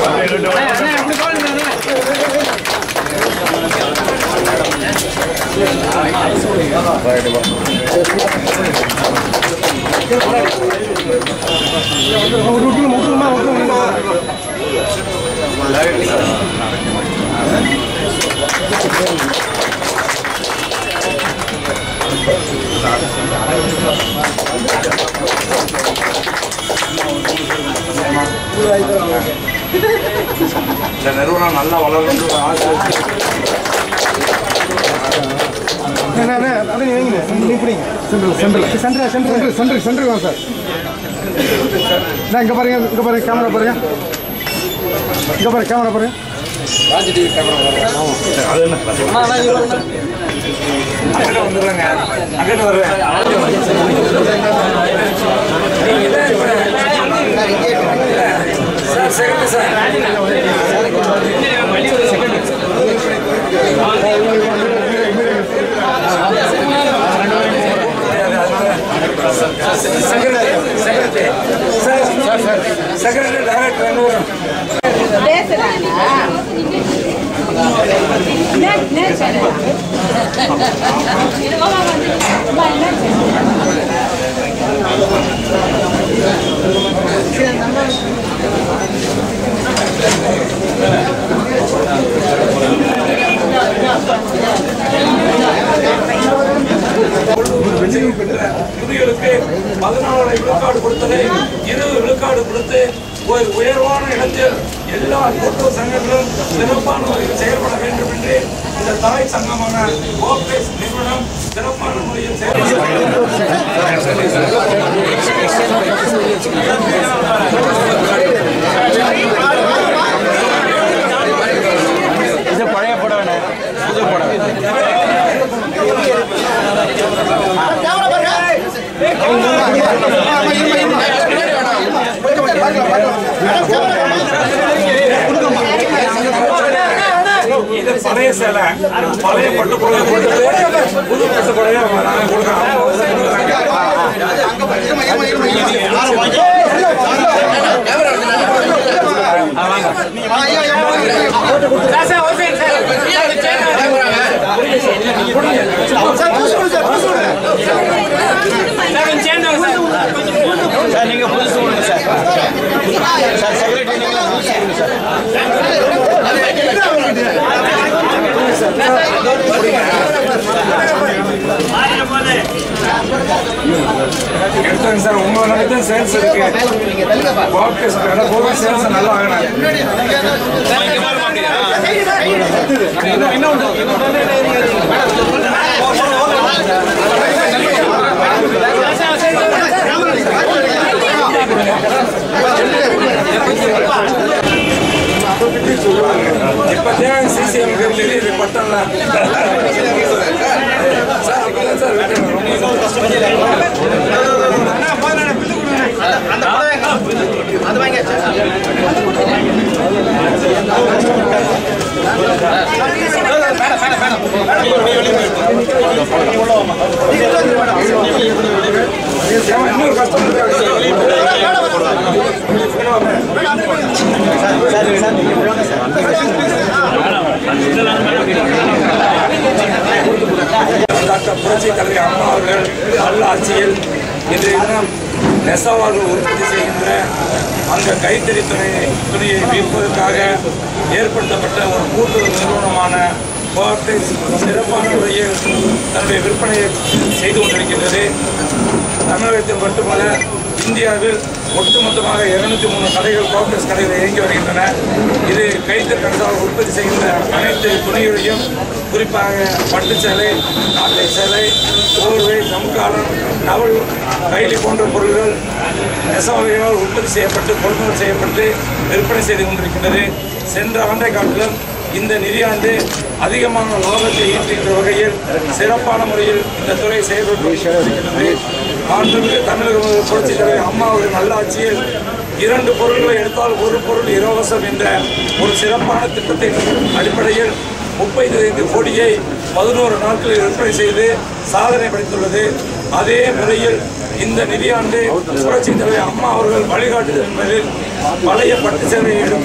இந்த நிறுவனம் நல்லா வளரணும் ஆசை வச்சு சென்டர் சென்டர் சென்டர் சென்டர் தான் சார் நான் இங்கே பாருங்க இங்கே பாருங்க கேமரா பாருங்க இங்கே பாருங்க கேமரா பாருங்க அங்கிட்ட வந்துடுறேங்க அங்கிட்ட வர்றேன் sir second sir secretary secretary sir secretary director ரெண்டு பேரும் வெற்றியும் பெற்ற புதியலுக்கு பதினாலரை விழுக்காடு கொடுத்ததை இருபது விழுக்காடு கொடுத்து ஒரு உயர்வான இடத்தில் எல்லா கூட்டுறவு சங்கங்களும் சிறப்பான முறையில் செயல்பட வேண்டும் என்று இந்த தாய் சங்கமான கோப்ரேஸ் நிறுவனம் சிறப்பான முறையில் செயல்பட இது பழைய சேலை பழைய பட்டு புடவை கொடுத்து புது பட்டு புடவை நாங்கள் கொடுக்குறோம் எடுத்தாங்க சார் உங்க நாளைக்கு தான் சேல்ஸ் இருக்கு கோபி கோபி சேல்ஸ் நல்லா ஆகினாங்க இப்பதான் சிசிஎம் தெரியுது பட்டம்ல சார் அப்பதான் சார் இன்னொரு கஸ்டமர் டாக்டர் புரட்சி தலைவர் அம்மா அவர்கள் நல்லாட்சியில் இன்றைய தினம் நெசவாளர் உற்பத்தி செய்கின்ற அந்த கைத்தறி துணை துணியை விற்பதற்காக ஏற்படுத்தப்பட்ட ஒரு கூட்டுறவு நிறுவனமான கோஆப்டெக்ஸ் சிறப்பான முறையில் தன்னுடைய விற்பனையை செய்து கொண்டிருக்கின்றது தமிழகத்தில் மட்டுமல்ல இந்தியாவில் ஒட்டுமொத்தமாக இருநூத்தி மூணு கடைகள் கோஆப்டெக்ஸ் கடைகள் இயங்கி வருகின்றன இது கைத்தறி கடைசால் உற்பத்தி செய்கின்ற அனைத்து துணிகளையும் குறிப்பாக பட்டு சேலை நாட்டை சேலை போர்வை சமுக்காலம் நவல் கைலி போன்ற பொருட்கள் நெசவாளிகளால் உற்பத்தி செய்யப்பட்டு கொள்முதல் செய்யப்பட்டு விற்பனை செய்து கொண்டிருக்கின்றது சென்ற ஆண்டை காட்டிலும் இந்த நிதியாண்டு அதிகமான லாபத்தை ஈட்டுகின்ற வகையில் சிறப்பான முறையில் இந்த துறை செயல்பட்டு வருகின்றது. மாண்புமிகு தமிழக முதல்வர் புரட்சித் தலைவர் அம்மா அவர்கள் நல்லாட்சியில் இரண்டு பொருட்களை எடுத்தால் ஒரு பொருள் இலவசம் என்ற ஒரு சிறப்பான திட்டத்தின் அடிப்படையில் முப்பத்தி ஐந்து கோடியை பதினோரு நாட்களில் விற்பனை செய்து சாதனை படைத்துள்ளது அதே முறையில் இந்த நிதியாண்டு புரட்சி தலைவர் அம்மா அவர்கள் வழிகாட்டுதல் என்பதில் பழைய பட்டு சேவையை எடுத்து